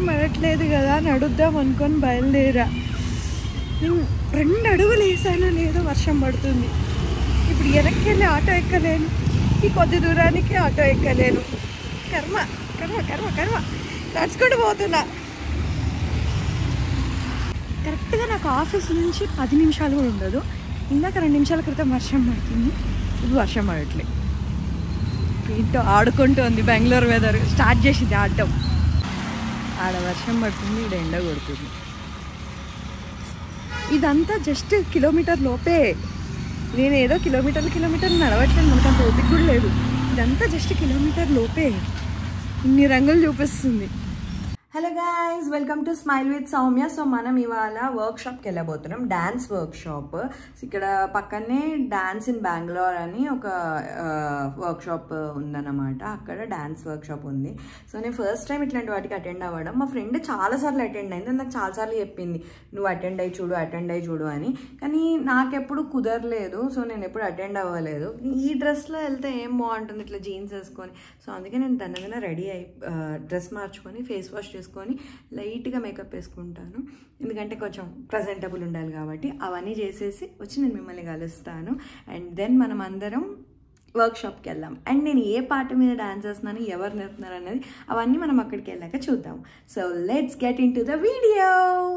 పడట్లేదు కదా అని అడుగుదాం అనుకొని బయలుదేరా నేను రెండు అడుగులు వేసానో లేదో వర్షం పడుతుంది ఇప్పుడు వెనక్కి వెళ్ళి ఆటో ఎక్కలేను ఈ కొద్ది దూరానికి ఆటో ఎక్కలేను కర్మ కర్మ కర్మ కర్మ నడుచుకుంటూ పోతున్నా కరెక్ట్గా నాకు ఆఫీస్ నుంచి పది నిమిషాలు కూడా ఉండదు ఇందాక రెండు నిమిషాల క్రితం వర్షం పడుతుంది ఇప్పుడు వర్షం పడట్లేదు ఏంటో ఆడుకుంటూ బెంగళూరు వెదర్ స్టార్ట్ చేసింది ఆడటం ఆడ వర్షం పడుతుంది ఈడ ఎండ కొడుతుంది ఇదంతా జస్ట్ కిలోమీటర్ లోపే నేను ఏదో కిలోమీటర్లు కిలోమీటర్లు నడవట్లేదు మనకు అంత ఓపిక కూడా లేదు ఇదంతా జస్ట్ కిలోమీటర్ లోపే ఇన్ని రంగులు చూపిస్తుంది hello guys welcome to smile with Soumya so మనం ఇవాళ వర్క్ షాప్కి వెళ్ళబోతున్నాం డ్యాన్స్ వర్క్ షాప్ ఇక్కడ పక్కనే డాన్స్ ఇన్ బెంగళూర్ అని ఒక వర్క్ షాప్ ఉందన్నమాట అక్కడ డాన్స్ వర్క్ షాప్ ఉంది సో నేను ఫస్ట్ టైం ఇట్లాంటి వాటికి అటెండ్ అవ్వడం మా ఫ్రెండ్ చాలాసార్లు అటెండ్ అయింది నాకు చాలాసార్లు చెప్పింది నువ్వు అటెండ్ అయ్యి చూడు అటెండ్ అయ్యి చూడు అని కానీ నాకెప్పుడు కుదరలేదు సో నేను ఎప్పుడు అటెండ్ అవ్వలేదు ఈ డ్రెస్లో వెళ్తే ఏం బాగుంటుంది ఇట్లా జీన్స్ వేసుకొని సో అందుకే నేను దన్నగా రెడీ అయి డ్రెస్ మార్చుకొని ఫేస్ వాష్ చేసుకొని లైట్గా మేకప్ వేసుకుంటాను ఎందుకంటే కొంచెం ప్రజెంటబుల్ ఉండాలి కాబట్టి అవన్నీ చేసేసి వచ్చి నేను మిమ్మల్ని కలుస్తాను అండ్ దెన్ మనం అందరం వర్క్ షాప్కి వెళ్దాం అండ్ నేను ఏ పాట మీద డాన్స్ చేస్తున్నాను ఎవరు నేర్పుతున్నారు అనేది అవన్నీ మనం అక్కడికి వెళ్ళాక చూద్దాం so let's get into the video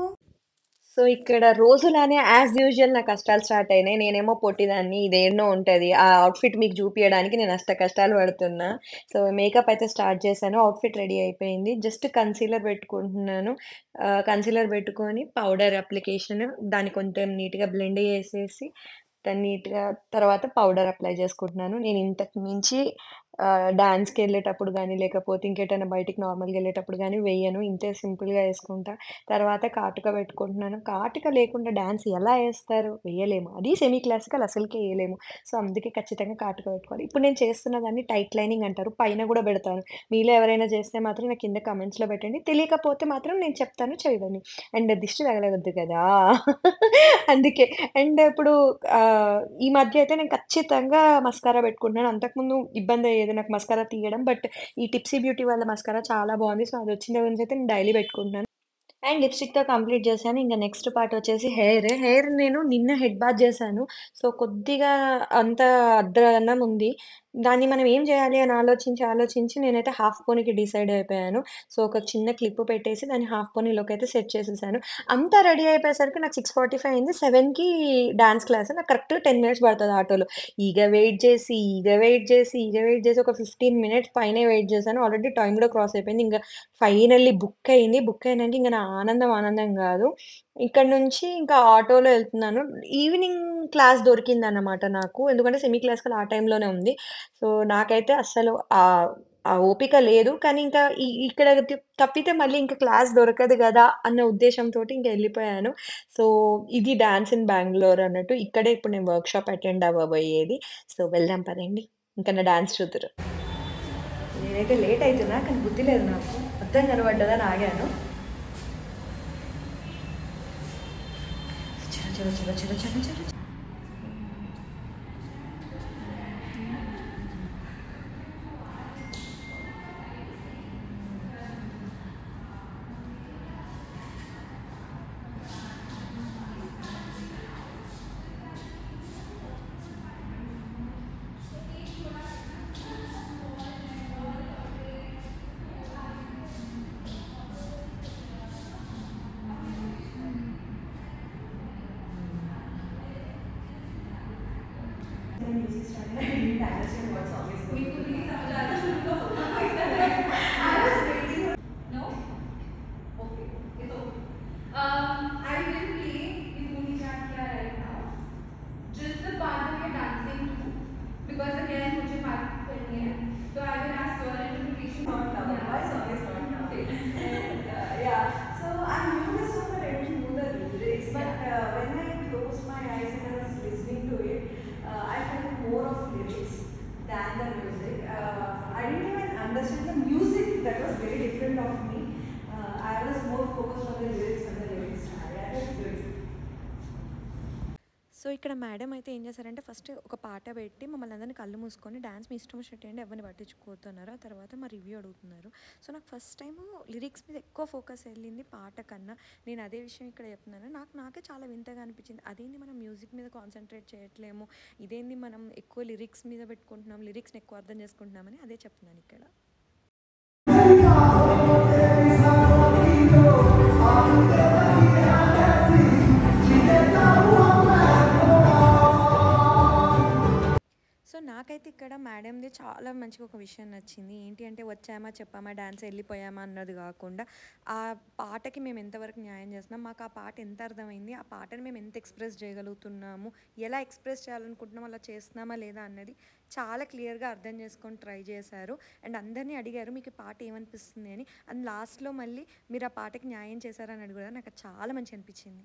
so ఇక్కడ రోజులానే యాజ్ యూజువల్ నా కష్టాలు స్టార్ట్ అయినాయి నేనేమో పొట్టిదాన్ని ఇదేన్నో ఉంటుంది ఆ అవుట్ఫిట్ మీకు చూపించడానికి నేను అష్ట కష్టాలు పడుతున్నా సో మేకప్ అయితే స్టార్ట్ చేశాను అవుట్ఫిట్ రెడీ అయిపోయింది జస్ట్ కన్సీలర్ పెట్టుకుంటున్నాను కన్సీలర్ పెట్టుకొని పౌడర్ అప్లికేషన్ దాన్ని కొంచెం నీట్గా బ్లెండ్ చేసేసి దాన్ని నీట్గా తర్వాత పౌడర్ అప్లై చేసుకుంటున్నాను నేను ఇంతకు మించి డాన్స్కి వెళ్ళేటప్పుడు కానీ లేకపోతే ఇంకేటైనా బయటికి నార్మల్గా వెళ్ళేటప్పుడు కానీ వేయను ఇంతే సింపుల్గా వేసుకుంటా తర్వాత కాటుక పెట్టుకుంటున్నాను కాటుక లేకుండా డాన్స్ ఎలా వేస్తారు వేయలేము అది సెమీ క్లాసికల్ అసలుకే వేయలేము సో అందుకే ఖచ్చితంగా కాటుక పెట్టుకోవాలి ఇప్పుడు నేను చేస్తున్న దాన్ని టైట్ లైనింగ్ అంటారు పైన కూడా పెడతాను మీలో ఎవరైనా చేస్తే మాత్రం నాకు కింద కమెంట్స్లో పెట్టండి తెలియకపోతే మాత్రం నేను చెప్తాను చేయదని అండ్ దిష్టి తగలవద్దు కదా అందుకే అండ్ ఇప్పుడు ఆ, ఈ మధ్య అయితే నేను ఖచ్చితంగా మస్కారా పెట్టుకుంటున్నాను అంతకుముందు ఇబ్బంది అయ్యేది నాకు మస్కారా తీయడం బట్ ఈ టిప్సీ బ్యూటీ వాళ్ళ మస్కారా చాలా బాగుంది సో అది వచ్చిన దగ్గర నుంచి అయితే నేను డైలీ పెట్టుకుంటున్నాను అండ్ లిప్స్టిక్తో కంప్లీట్ చేశాను ఇంకా నెక్స్ట్ పార్ట్ వచ్చేసి హెయిర్ హెయిర్ నేను నిన్న హెడ్ బాత్ చేశాను సో కొద్దిగా అంత అద్దనం ఉంది దాన్ని మనం ఏం చేయాలి అని ఆలోచించి ఆలోచించి నేనైతే హాఫ్ పోనీకి డిసైడ్ అయిపోయాను సో ఒక చిన్న క్లిప్ పెట్టేసి దాన్ని హాఫ్ పోనీలోకి అయితే సెట్ చేసేసాను అంతా రెడీ అయిపోయేసరికి నాకు సిక్స్ ఫార్టీ ఫైవ్ అయింది సెవెన్కి డాన్స్ క్లాస్ నాకు కరెక్ట్ టెన్ మినిట్స్ పడుతుంది ఆటోలో ఈగ వెయిట్ చేసి ఈగ వెయిట్ చేసి ఈగ వెయిట్ చేసి ఒక ఫిఫ్టీన్ మినిట్స్ పైనే వెయిట్ చేశాను ఆల్రెడీ టైం కూడా క్రాస్ అయిపోయింది ఇంకా ఫైనల్లీ బుక్ అయింది బుక్ అయినాక ఇంకా నా ఆనందం ఆనందం కాదు ఇక్కడ నుంచి ఇంకా ఆటోలో వెళ్తున్నాను ఈవినింగ్ క్లాస్ దొరికింది అన్నమాట నాకు ఎందుకంటే సెమీ క్లాసికల్ ఆ టైంలోనే ఉంది సో నాకైతే అస్సలు ఆ ఆ ఓపిక లేదు కానీ ఇంకా ఈ- ఇక్కడ తి- తప్పితే మళ్ళీ ఇంకా క్లాస్ దొరకదు కదా అన్న ఉద్దేశంతో ఇంకా వెళ్ళిపోయాను సో ఇది డాన్స్ ఇన్ బెంగళూరు అన్నట్టు ఇక్కడే ఇప్పుడు నేను వర్క్ షాప్ అటెండ్ అవ్వబోయేది సో వెళ్దాం పదండి ఇంకా నా డాన్స్ చూద్దరు నేనైతే లేట్ అవుతున్నా కానీ బుద్ధి లేదు నాకు అర్థం కనబడ్డదని ఆగాను చలో చలో చలో చలో చలో చలో Um, I will play with Muni Chakia right now. Just the part that we are dancing to, because again मुझे बात करनी है. So I will ask your interpretation. Not now. My song is not now. And, uh, yeah, so I knew the song, but I didn't know the lyrics. But uh, when I closed my eyes and I was listening to it, uh, I felt more of lyrics than the music. Uh, I didn't even understand the music. That was very different of me. Uh, I was more focused on the lyrics and the lyrics. I had it good. So ఇక్కడ madam అయితే ఏం చేశారంటే first ఒక పాట పెట్టి మమ్మల్ని అందరినీ కళ్ళు మూసుకొని డ్యాన్స్ మీ ఇష్టం వచ్చినట్టు చేయండి ఎవరిని పట్టించుకోతున్నారు ఆ తర్వాత మా రివ్యూ అడుగుతున్నారు సో నాకు ఫస్ట్ టైం లిరిక్స్ మీద ఎక్కువ ఫోకస్ వెళ్ళింది పాట కన్నా నేను అదే విషయం ఇక్కడ చెప్తున్నాను నాకు నాకే చాలా వింతగా అనిపించింది అదేంది మనం మ్యూజిక్ మీద కాన్సన్ట్రేట్ చేయట్లేము ఇదేంది మనం ఎక్కువ లిరిక్స్ మీద పెట్టుకుంటున్నాం లిరిక్స్ని ఎక్కువ అర్థం చేసుకుంటున్నామని అదే చెప్తున్నాను ఇక్కడ సో నాకైతే ఇక్కడ మేడంది చాలా మంచిగా ఒక విషయం నచ్చింది ఏంటి అంటే వచ్చామా చెప్పామా డ్యాన్స్ వెళ్ళిపోయామా అన్నది కాకుండా ఆ పాటకి మేము ఎంతవరకు న్యాయం చేస్తున్నాం మాకు ఆ పాట ఎంత అర్థమైంది ఆ పాటని మేము ఎంత ఎక్స్ప్రెస్ చేయగలుగుతున్నాము ఎలా ఎక్స్ప్రెస్ చేయాలనుకుంటున్నాం అలా చేస్తున్నామా లేదా అన్నది చాలా క్లియర్గా అర్థం చేసుకొని ట్రై చేశారు అండ్ అందరినీ అడిగారు మీకు ఈ పాట ఏమనిపిస్తుంది అని అండ్ లాస్ట్లో మళ్ళీ మీరు ఆ పాటకి న్యాయం చేశారని అడిగారు నాకు అది చాలా మంచి అనిపించింది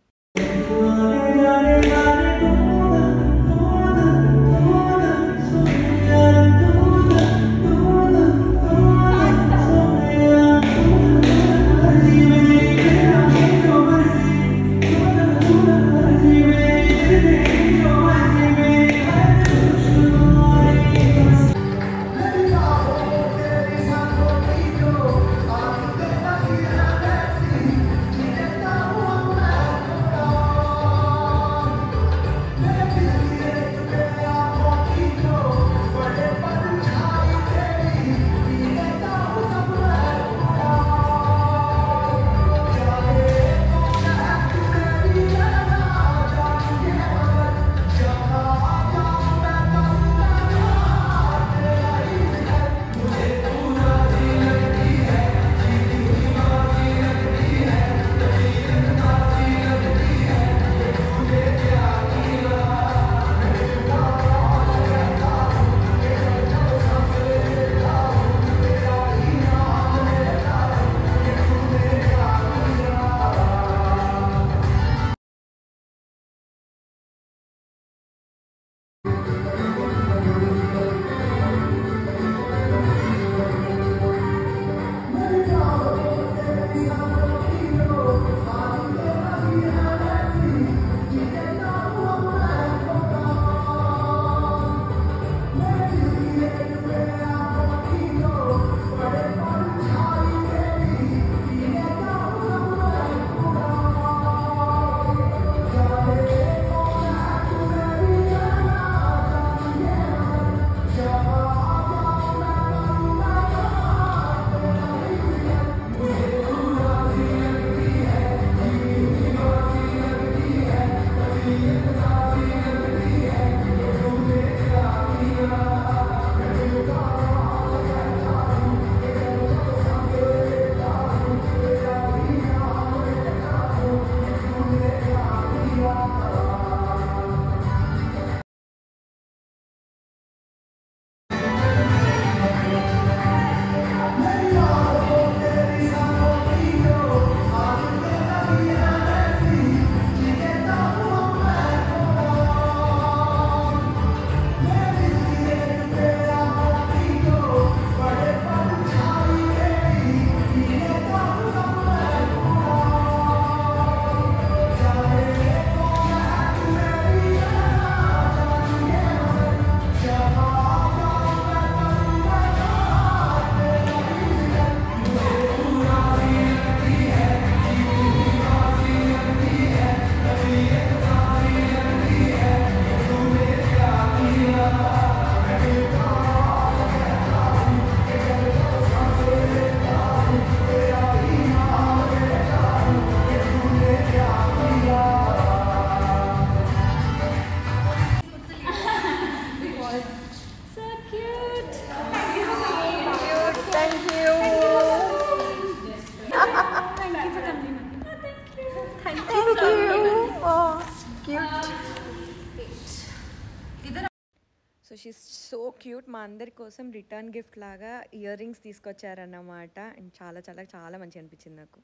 సో షీ సో క్యూట్ మా అందరి కోసం రిటర్న్ గిఫ్ట్ లాగా ఇయర్ రింగ్స్ తీసుకొచ్చారన్నమాట అండ్ చాలా చాలా చాలా మంచి అనిపించింది నాకు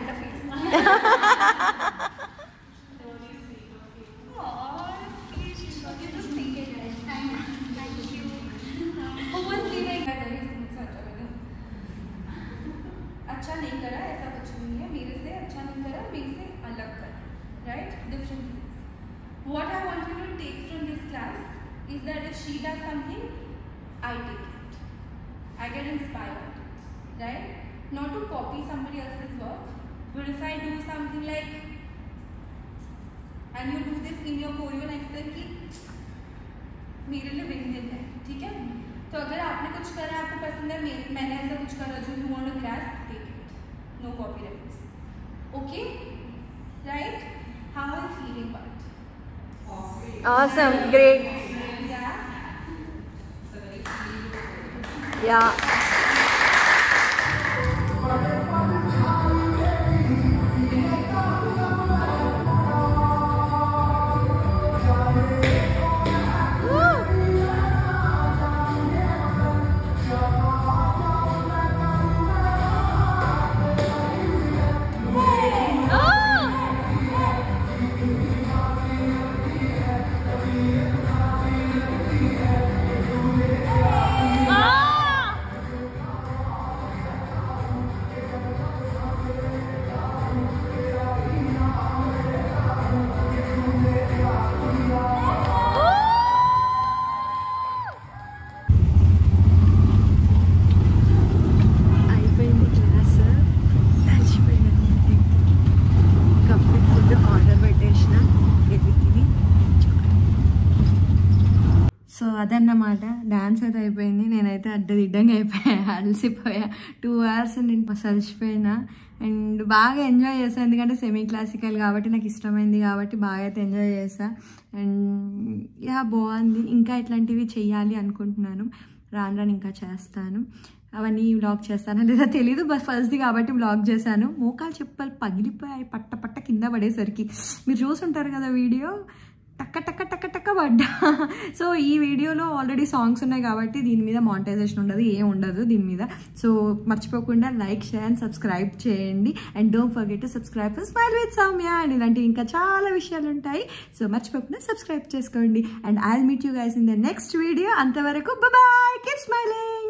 अच्छा नहीं करा ऐसा कुछ नहीं है मेरे से अच्छा नहीं करा मेरे से अलग करा right different things what i want you to class is that if she does something, I take it. I get inspired, right? Not to copy somebody else's work, but if I do something like, and you do this in your choreo next time कि मेरे लिए win दिन है ठीक है तो अगर आपने कुछ करा आपको पसंद है मे- मैंने ऐसा कुछ करा जो you want to grasp take it no copyrights okay right how are feeling but Awesome, great. या Yeah. అయిపోయింది క్లాస్ మర్చిపోయాను కంప్లీట్ ఫుడ్ ఆర్డర్ పెట్టేసిన వెళ్ళి తిని సో అదన్నమాట డాన్స్ అయితే అయిపోయింది నేనైతే అడ్డదిడ్డంగా అయిపోయా అలసిపోయా టూ అవర్స్ నేను మస్తు అలసిపోయినా అండ్ బాగా ఎంజాయ్ చేశాను ఎందుకంటే సెమీ క్లాసికల్ కాబట్టి నాకు ఇష్టమైంది కాబట్టి బాగా అయితే ఎంజాయ్ చేసా అండ్ యా బాగుంది ఇంకా ఇట్లాంటివి చెయ్యాలి అనుకుంటున్నాను రాను రాను ఇంకా చేస్తాను అవన్నీ వ్లాగ్ చేస్తాను లేదా తెలీదు బస్ ఫస్ట్ది కాబట్టి వ్లాగ్ చేశాను మోకాలు చెప్పలు పగిలిపోయాయి పట్ట పట్ట కింద పడేసరికి మీరు చూసుంటారు కదా వీడియో టక్క టక్క టక్క టక్క పడ్డా సో ఈ వీడియోలో ఆల్రెడీ సాంగ్స్ ఉన్నాయి కాబట్టి దీని మీద మానిటైజేషన్ ఉండదు ఏం ఉండదు దీని మీద సో మర్చిపోకుండా లైక్ షేర్ అండ్ సబ్స్క్రైబ్ చేయండి and don't forget to subscribe smile with Soumya and ఇలాంటివి ఇంకా చాలా విషయాలు ఉంటాయి సో మర్చిపోకుండా సబ్స్క్రైబ్ చేసుకోండి and I meet you guys in the next video అంతవరకు బాయ్ కీప్ స్మైలింగ్